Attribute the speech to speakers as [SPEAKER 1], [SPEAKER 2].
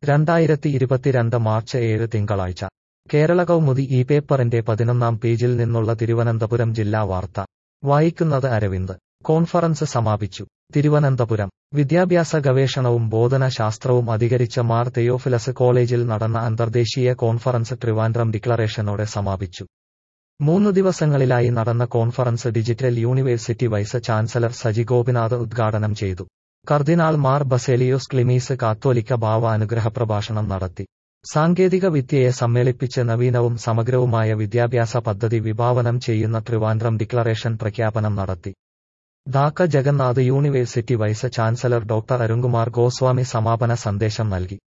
[SPEAKER 1] രണ്ടായിരത്തി ഇരുപത്തിരണ്ട് മാർച്ച് ഏഴ് തിങ്കളാഴ്ച കേരള കൗമുദി ഈ പേപ്പറിന്റെ പതിനൊന്നാം പേജിൽ നിന്നുള്ള തിരുവനന്തപുരം ജില്ലാ വാർത്ത വായിക്കുന്നത് അരവിന്ദ് കോൺഫറൻസ് സമാപിച്ചു തിരുവനന്തപുരം വിദ്യാഭ്യാസ ഗവേഷണവും ബോധന ശാസ്ത്രവും അധികരിച്ച മാർ തെയോഫിലസ് കോളേജിൽ നടന്ന അന്തർദേശീയ കോൺഫറൻസ് ട്രിവാൻഡ്രം ഡിക്ലറേഷനോടെ സമാപിച്ചു മൂന്നു ദിവസങ്ങളിലായി നടന്ന conference digital university vice chancellor Saji Gopinath ഉദ്ഘാടനം ചെയ്തു കർദിനാൾ മാർ ബസേലിയോസ് ക്ലിമീസ് കാത്തോലിക്ക ഭാവ അനുഗ്രഹ പ്രഭാഷണം നടത്തി സാങ്കേതിക വിദ്യയെ സമ്മേളിപ്പിച്ച് നവീനവും സമഗ്രവുമായ വിദ്യാഭ്യാസ പദ്ധതി വിഭാവനം ചെയ്യുന്ന ട്രിവാൻഡ്രം ഡിക്ലറേഷൻ പ്രഖ്യാപനം നടത്തി Dhaka Jagannath university vice chancellor doctor Arunkumar Goswami സമാപന സന്ദേശം നൽകി